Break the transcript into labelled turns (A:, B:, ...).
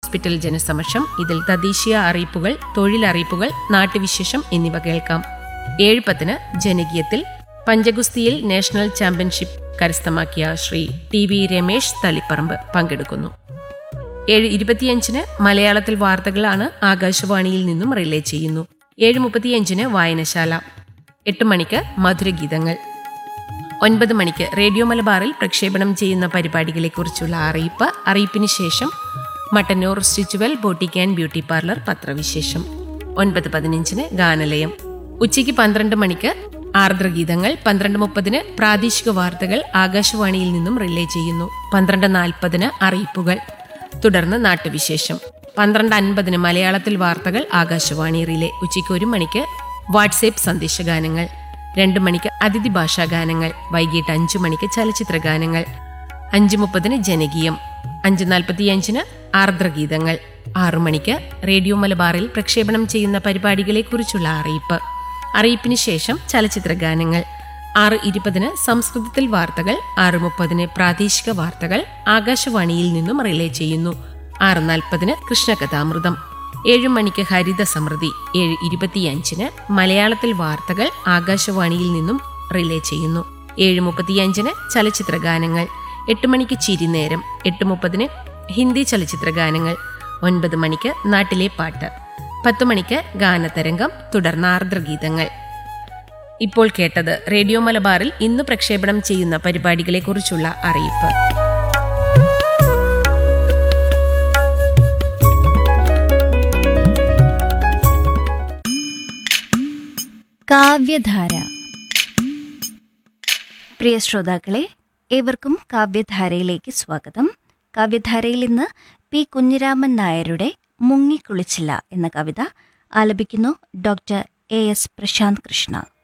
A: hospital ജനസമക്ഷം ഇതിൽ തദ്ദേശീയ അറിയിപ്പുകൾ തൊഴിലറിയിപ്പുകൾ നാട്ടുവിശേഷം എന്നിവ കേൾക്കാം ഏഴ് പത്തിന് ജനകീയത്തിൽ പഞ്ചഗുസ്തിയിൽ നാഷണൽ ചാമ്പ്യൻഷിപ്പ് കരസ്ഥമാക്കിയ ശ്രീ ടി വി രമേശ് തളിപ്പറമ്പ് പങ്കെടുക്കുന്നു ഏഴ് ഇരുപത്തിയഞ്ചിന് മലയാളത്തിൽ വാർത്തകളാണ് ആകാശവാണിയിൽ നിന്നും റിലേ ചെയ്യുന്നു ഏഴ് മുപ്പത്തിയഞ്ചിന് വായനശാല എട്ട് മണിക്ക് മധുരഗീതങ്ങൾ ഒൻപത് മണിക്ക് റേഡിയോ മലബാറിൽ പ്രക്ഷേപണം ചെയ്യുന്ന പരിപാടികളെക്കുറിച്ചുള്ള അറിയിപ്പ് അറിയിപ്പിന് ശേഷം Mattannur stitchual boutique and beauty parlour പത്രവിശേഷം ഒൻപത് പതിനഞ്ചിന് ഗാനലയം ഉച്ചയ്ക്ക് പന്ത്രണ്ട് മണിക്ക് ആർദ്രഗീതങ്ങൾ പന്ത്രണ്ട് മുപ്പതിന് പ്രാദേശിക വാർത്തകൾ ആകാശവാണിയിൽ നിന്നും റിലേ ചെയ്യുന്നു പന്ത്രണ്ട് നാൽപ്പതിന് അറിയിപ്പുകൾ തുടർന്ന് നാട്ടുവിശേഷം പന്ത്രണ്ട് അൻപതിന് മലയാളത്തിൽ വാർത്തകൾ ആകാശവാണി റിലേ ഉച്ചയ്ക്ക് ഒരു മണിക്ക് വാട്സേപ്പ് സന്ദേശഗാനങ്ങൾ രണ്ട് മണിക്ക് അതിഥി ഭാഷാ ഗാനങ്ങൾ വൈകിട്ട് അഞ്ചു മണിക്ക് ചലച്ചിത്ര ഗാനങ്ങൾ അഞ്ചു മുപ്പതിന് ജനകീയം അഞ്ച് നാൽപ്പത്തിയഞ്ചിന് ആർദ്രഗീതങ്ങൾ ആറു മണിക്ക് റേഡിയോ മലബാറിൽ പ്രക്ഷേപണം ചെയ്യുന്ന പരിപാടികളെക്കുറിച്ചുള്ള അറിയിപ്പ് അറിയിപ്പിന് ശേഷം ചലച്ചിത്ര ഗാനങ്ങൾ ആറ് ഇരുപതിന് സംസ്കൃതത്തിൽ വാർത്തകൾ ആറ് മുപ്പതിന് പ്രാദേശിക വാർത്തകൾ ആകാശവാണിയിൽ നിന്നും റിലേ ചെയ്യുന്നു ആറ് നാൽപ്പതിന് കൃഷ്ണകഥാമൃതം ഏഴ് മണിക്ക് ഹരിത സമൃദ്ധി ഏഴ് ഇരുപത്തിയഞ്ചിന് മലയാളത്തിൽ വാർത്തകൾ ആകാശവാണിയിൽ നിന്നും റിലേ ചെയ്യുന്നു ഏഴ് മുപ്പത്തിയഞ്ചിന് ചലച്ചിത്ര ഗാനങ്ങൾ എട്ട് മണിക്ക് ചിരിനേരം എട്ട് മുപ്പതിന് ഹിന്ദി ചലച്ചിത്ര ഗാനങ്ങൾ ഒൻപത് മണിക്ക് നാട്ടിലെ പാട്ട് പത്ത് മണിക്ക് ഗാനതരംഗം തുടർന്ന് ആർദ്രഗീതങ്ങൾ ഇപ്പോൾ കേട്ടത് റേഡിയോ മലബാറിൽ ഇന്ന് പ്രക്ഷേപണം ചെയ്യുന്ന പരിപാടികളെക്കുറിച്ചുള്ള അറിയിപ്പ്
B: കാവ്യധാര പ്രിയ ശ്രോതാക്കളെ ഏവർക്കും കാവ്യധാരയിലേക്ക് സ്വാഗതം കാവ്യധാരയിൽ ഇന്ന് പി കുഞ്ഞിരാമൻ നായരുടെ മുങ്ങിക്കുളിച്ചില്ല എന്ന കവിത ആലപിക്കുന്നു doctor A S Prashanth Krishna